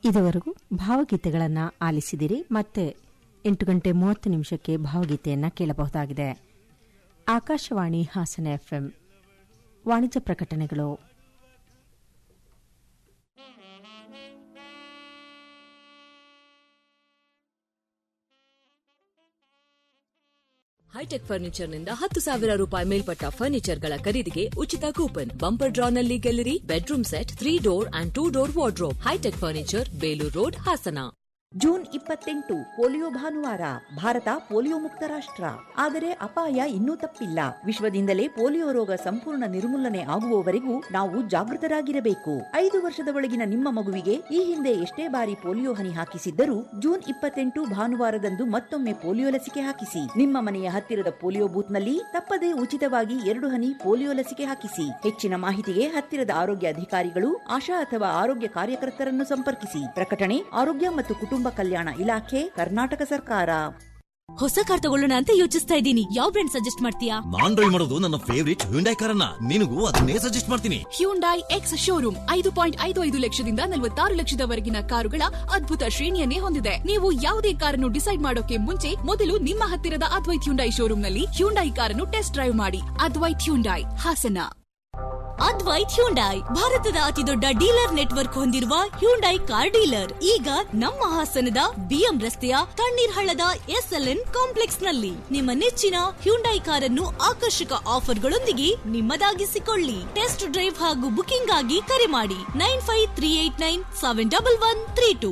ಇದುವರೆಗೂ ಭಾವಗೀತೆಗಳನ್ನು ಆಲಿಸಿದಿರಿ ಮತ್ತೆ ಎಂಟು ಗಂಟೆ ಮೂವತ್ತು ನಿಮಿಷಕ್ಕೆ ಭಾವಗೀತೆಯನ್ನು ಕೇಳಬಹುದಾಗಿದೆ ಆಕಾಶವಾಣಿ ಹಾಸನ ಎಫ್ಎಂ ವಾಣಿಜ್ಯ ಪ್ರಕಟಣೆಗಳು ಹೈಟೆಕ್ ಫರ್ನಿಚರ್ನಿಂದ ಹತ್ತು ಸಾವಿರ ರೂಪಾಯಿ ಮೇಲ್ಪಟ್ಟ ಫರ್ನಿಚರ್ಗಳ ಖರೀದಿಗೆ ಉಚಿತ ಕೂಪನ್ ಬಂಪರ್ ಡ್ರಾನಲ್ಲಿ ಗೆಲ್ಲಿರಿ bedroom set three door and two door wardrobe hitech furniture Belur road Hassan June ಇಪ್ಪತ್ತೆಂಟು ಪೋಲಿಯೋ ಭಾನುವಾರ ಭಾರತ ಪೋಲಿಯೋ ಮುಕ್ತ ರಾಷ್ಟ್ರ ಆದರೆ ಅಪಾಯ ಇನ್ನೂ ತಪ್ಪಿಲ್ಲ ವಿಶ್ವದಿಂದಲೇ ಪೋಲಿಯೋ ರೋಗ ಸಂಪೂರ್ಣ ನಿರ್ಮೂಲನೆ ಆಗುವವರೆಗೂ ನಾವು ಜಾಗೃತರಾಗಿರಬೇಕು ಐದು ವರ್ಷದ ಒಳಗಿನ ನಿಮ್ಮ ಮಗುವಿಗೆ ಈ ಹಿಂದೆ ಎಷ್ಟೇ ಬಾರಿ ಪೋಲಿಯೋ ಹನಿ ಹಾಕಿಸಿದ್ದರೂ ಜೂನ್ ಇಪ್ಪತ್ತೆಂಟು ಭಾನುವಾರದಂದು ಮತ್ತೊಮ್ಮೆ ಪೋಲಿಯೋ ಲಸಿಕೆ ಹಾಕಿಸಿ ನಿಮ್ಮ ಮನೆಯ ಹತ್ತಿರದ ಪೋಲಿಯೋ ಬೂತ್ನಲ್ಲಿ ತಪ್ಪದೇ ಉಚಿತವಾಗಿ ಎರಡು ಹನಿ ಪೋಲಿಯೋ ಲಸಿಕೆ ಹಾಕಿಸಿ ಹೆಚ್ಚಿನ ಮಾಹಿತಿಗೆ ಹತ್ತಿರದ ಆರೋಗ್ಯ ಅಧಿಕಾರಿಗಳು ಆಶಾ ಅಥವಾ ಆರೋಗ್ಯ ಕಾರ್ಯಕರ್ತರನ್ನು ಸಂಪರ್ಕಿಸಿ ಪ್ರಕಟಣೆ ಆರೋಗ್ಯ ಮತ್ತು ಕುಟುಂಬ ಕಲ್ಯಾಣ ಇಲಾಖೆ ಕರ್ನಾಟಕ ಸರ್ಕಾರ ಹೊಸ ಕಾರ್ ತಗೊಳ್ಳೋಣ ಅಂತ ಯೋಚಿಸ್ತಾ ಇದ್ದೀನಿ ಯಾವ ಬ್ರ್ಯಾಂಡ್ ಸಜೆಸ್ಟ್ ಮಾಡ್ತೀಯಾ ನಾನ್ ಡ್ರೈವ್ ಮಾಡೋದು ನನ್ನ ಫೇವರಿಟ್ ಹ್ಯುಂಡೈ ಕಾರನ್ನ ನಿನಗೂ ಅದನ್ನೇ ಸಜೆಸ್ಟ್ ಮಾಡ್ತೀನಿ ಹ್ಯುಂಡೈ ಎಕ್ಸ್ ಶೋರೂಮ್ ಐದು ಪಾಯಿಂಟ್ ಐದು ಐದು ಲಕ್ಷದಿಂದ ನಲವತ್ತಾರು ಲಕ್ಷದವರೆಗಿನ ಕಾರುಗಳ ಅದ್ಭುತ ಶ್ರೇಣಿಯನ್ನೇ ಹೊಂದಿದೆ ನೀವು ಯಾವುದೇ ಕಾರನ್ನು ಡಿಸೈಡ್ ಮಾಡೋಕೆ ಮುಂಚೆ ಮೊದಲು ನಿಮ್ಮ ಹತ್ತಿರದ ಅದ್ವೈತ್ ಹ್ಯುಂಡೈ ಶೋರೂಮ್ನಲ್ಲಿ ಹ್ಯುಂಡೈ ಕಾರನ್ನು ಟೆಸ್ಟ್ ಡ್ರೈವ್ ಮಾಡಿ ಅದ್ವೈತ್ ಹ್ಯುಂಡೈ ಹಾಸನ ಅದ್ವೈತ್ ಹ್ಯುಂಡೈ ಭಾರತದ ಅತಿದೊಡ್ಡ ಡೀಲರ್ ನೆಟ್ವರ್ಕ್ ಹೊಂದಿರುವ ಹ್ಯುಂಡೈ ಕಾರ್ ಡೀಲರ್ ಈಗ ನಮ್ಮ ಹಾಸನದ ಬಿಎಂ ರಸ್ತೆಯ ತಣ್ಣೀರ್ ಹಳ್ಳದ ಎಸ್ಎಲ್ಎನ್ ಕಾಂಪ್ಲೆಕ್ಸ್ ನಲ್ಲಿ ನಿಮ್ಮ ನೆಚ್ಚಿನ ಹ್ಯುಂಡೈ ಕಾರನ್ನು ಆಕರ್ಷಕ ಆಫರ್ಗಳೊಂದಿಗೆ ನಿಮ್ಮದಾಗಿಸಿಕೊಳ್ಳಿ ಟೆಸ್ಟ್ ಡ್ರೈವ್ ಹಾಗೂ ಬುಕಿಂಗ್ ಆಗಿ ಕರೆ ಮಾಡಿ nine five three eight nine seven double one three two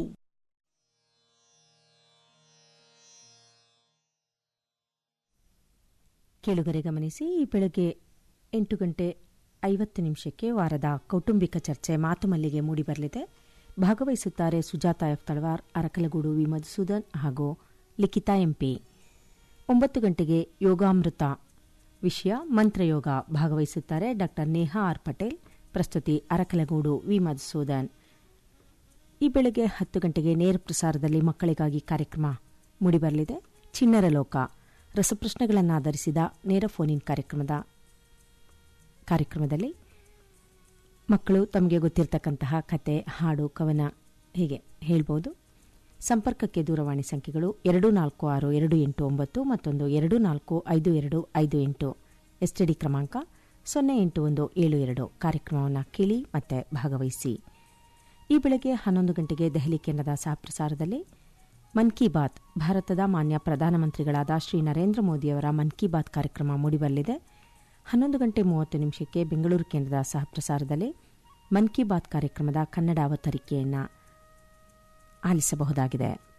ಕೇಳುಗರೆ ಗಮನಿಸಿ ಈ ಬೆಳಗ್ಗೆ ಎಂಟು ಗಂಟೆ ಐವತ್ತು ನಿಮಿಷಕ್ಕೆ ವಾರದ ಕೌಟುಂಬಿಕ ಚರ್ಚೆ ಮಾತು ಮಲ್ಲಿಗೆ ಮೂಡಿಬರಲಿದೆ ಭಾಗವಹಿಸುತ್ತಾರೆ ಸುಜಾತ ಎಫ್ ತಳವಾರ್ ಅರಕಲಗೂಡು ವಿ ಮಧುಸೂದನ್ ಹಾಗೂ ಲಿಖಿತಾ ಎಂಪಿ ಒಂಬತ್ತು ಗಂಟೆಗೆ ಯೋಗಾಮೃತ ವಿಷಯ ಮಂತ್ರಯೋಗ ಭಾಗವಹಿಸುತ್ತಾರೆ ಡಾ ನೇಹಾ ಆರ್ ಪಟೇಲ್ ಪ್ರಸ್ತುತಿ ಅರಕಲಗೂಡು ವಿ ಮಧುಸೂದನ್ ಈ ಬೆಳಗ್ಗೆ ಹತ್ತು ಗಂಟೆಗೆ ನೇರ ಪ್ರಸಾರದಲ್ಲಿ ಮಕ್ಕಳಿಗಾಗಿ ಕಾರ್ಯಕ್ರಮ ಮೂಡಿಬರಲಿದೆ ಚಿಣ್ಣರ ಲೋಕ ರಸಪ್ರಶ್ನೆಗಳನ್ನಾಧರಿಸಿದ ನೇರ ಫೋನ್ ಇನ್ ಕಾರ್ಯಕ್ರಮದ ಕಾರ್ಯಕ್ರಮದಲ್ಲಿ ಮಕ್ಕಳು ತಮಗೆ ಗೊತ್ತಿರತಕ್ಕಂತಹ ಕತೆ ಹಾಡು ಕವನ ಹೀಗೆ ಹೇಳ್ಬೋದು ಸಂಪರ್ಕಕ್ಕೆ ದೂರವಾಣಿ ಸಂಖ್ಯೆಗಳು ಎರಡು ನಾಲ್ಕು ಆರು ಎರಡು ಎಂಟು ಒಂಬತ್ತು ಮತ್ತೊಂದು ಎರಡು ನಾಲ್ಕು ಐದು ಎರಡು ಐದು ಎಂಟು ಎಸ್ಟಿಡಿ ಕ್ರಮಾಂಕ ಸೊನ್ನೆ ಎಂಟು ಒಂದು ಏಳು ಎರಡು ಕಾರ್ಯಕ್ರಮವನ್ನು ಕೇಳಿ ಮತ್ತೆ ಭಾಗವಹಿಸಿ ಈ ಬೆಳಗ್ಗೆ ಹನ್ನೊಂದು ಗಂಟೆಗೆ ದೆಹಲಿ ಕೇಂದ್ರದ ಸಹಪ್ರಸಾರದಲ್ಲಿ ಮನ್ ಕಿ ಬಾತ್ ಭಾರತದ ಮಾನ್ಯ ಪ್ರಧಾನಮಂತ್ರಿಗಳಾದ ಶ್ರೀ ನರೇಂದ್ರ ಮೋದಿಯವರ ಮನ್ ಕಿ ಬಾತ್ ಕಾರ್ಯಕ್ರಮ ಮೂಡಿಬರಲಿದೆ ಹನ್ನೊಂದು ಗಂಟೆ ಮೂವತ್ತು ನಿಮಿಷಕ್ಕೆ ಬೆಂಗಳೂರು ಕೇಂದ್ರದ ಸಹಪ್ರಸಾರದಲ್ಲಿ ಮನ್ ಕಿ ಬಾತ್ ಕಾರ್ಯಕ್ರಮದ ಕನ್ನಡ ಅವತರಿಕೆಯನ್ನು ಆಲಿಸಬಹುದಾಗಿದೆ